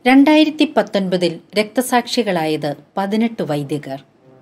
രണ്ടായിരത്തി പത്തൊൻപതിൽ രക്തസാക്ഷികളായത് പതിനെട്ട് വൈദികർ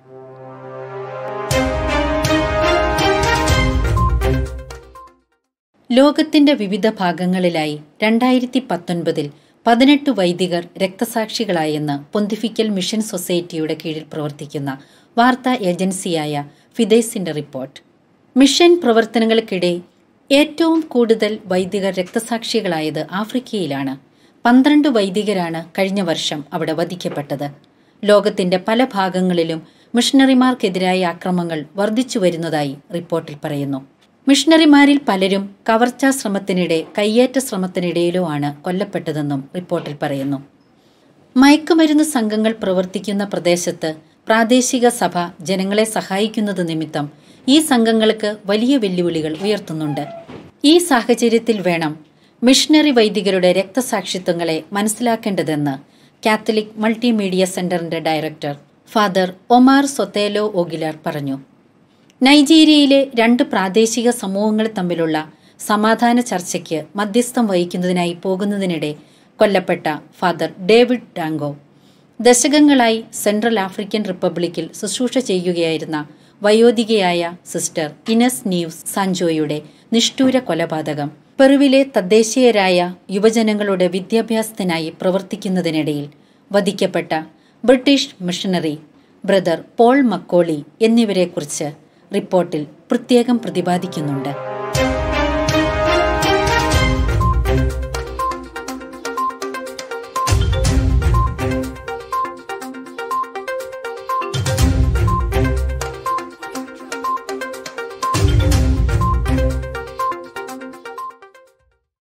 ലോകത്തിന്റെ വിവിധ ഭാഗങ്ങളിലായി രണ്ടായിരത്തി പത്തൊൻപതിൽ പതിനെട്ട് വൈദികർ രക്തസാക്ഷികളായെന്ന് പൊന്തിഫിക്കൽ മിഷൻ സൊസൈറ്റിയുടെ കീഴിൽ പ്രവർത്തിക്കുന്ന വാർത്താ ഏജൻസിയായ ഫിദേസിന്റെ റിപ്പോർട്ട് മിഷൻ പ്രവർത്തനങ്ങൾക്കിടെ ഏറ്റവും കൂടുതൽ വൈദികർ രക്തസാക്ഷികളായത് ആഫ്രിക്കയിലാണ് പന്ത്രണ്ട് വൈദികരാണ് കഴിഞ്ഞ വർഷം അവിടെ വധിക്കപ്പെട്ടത് ലോകത്തിന്റെ പല ഭാഗങ്ങളിലും മിഷണറിമാർക്കെതിരായ ആക്രമങ്ങൾ വർദ്ധിച്ചു വരുന്നതായി റിപ്പോർട്ടിൽ പറയുന്നു മിഷണറിമാരിൽ പലരും കവർച്ചാ ശ്രമത്തിനിടെ കയ്യേറ്റ ശ്രമത്തിനിടയിലോ ആണ് കൊല്ലപ്പെട്ടതെന്നും റിപ്പോർട്ടിൽ പറയുന്നു മയക്കുമരുന്ന് സംഘങ്ങൾ പ്രവർത്തിക്കുന്ന പ്രദേശത്ത് പ്രാദേശിക സഭ ജനങ്ങളെ സഹായിക്കുന്നത് നിമിത്തം ഈ സംഘങ്ങൾക്ക് വലിയ വെല്ലുവിളികൾ ഉയർത്തുന്നുണ്ട് ഈ സാഹചര്യത്തിൽ വേണം മിഷണറി വൈദികരുടെ രക്തസാക്ഷിത്വങ്ങളെ മനസ്സിലാക്കേണ്ടതെന്ന് കാത്തലിക് മൾട്ടിമീഡിയ സെന്ററിന്റെ director father Omar Sotelo Aguilar പറഞ്ഞു നൈജീരിയയിലെ രണ്ട് പ്രാദേശിക സമൂഹങ്ങൾ തമ്മിലുള്ള സമാധാന ചർച്ചയ്ക്ക് മധ്യസ്ഥം വഹിക്കുന്നതിനായി പോകുന്നതിനിടെ കൊല്ലപ്പെട്ട ഫാദർ ഡേവിഡ് ടാങ്കോ ദശകങ്ങളായി സെൻട്രൽ ആഫ്രിക്കൻ റിപ്പബ്ലിക്കിൽ ശുശ്രൂഷ ചെയ്യുകയായിരുന്ന വയോധികയായ സിസ്റ്റർ ഇനസ് ന്യൂസ് സാഞ്ചോയുടെ നിഷ്ഠൂര കൊലപാതകം പെറുവിലെ തദ്ദേശീയരായ യുവജനങ്ങളുടെ വിദ്യാഭ്യാസത്തിനായി പ്രവർത്തിക്കുന്നതിനിടയിൽ വധിക്കപ്പെട്ട British missionary brother Paul McAuley എന്നിവരെക്കുറിച്ച് റിപ്പോർട്ടിൽ പ്രത്യേകം പ്രതിപാദിക്കുന്നുണ്ട്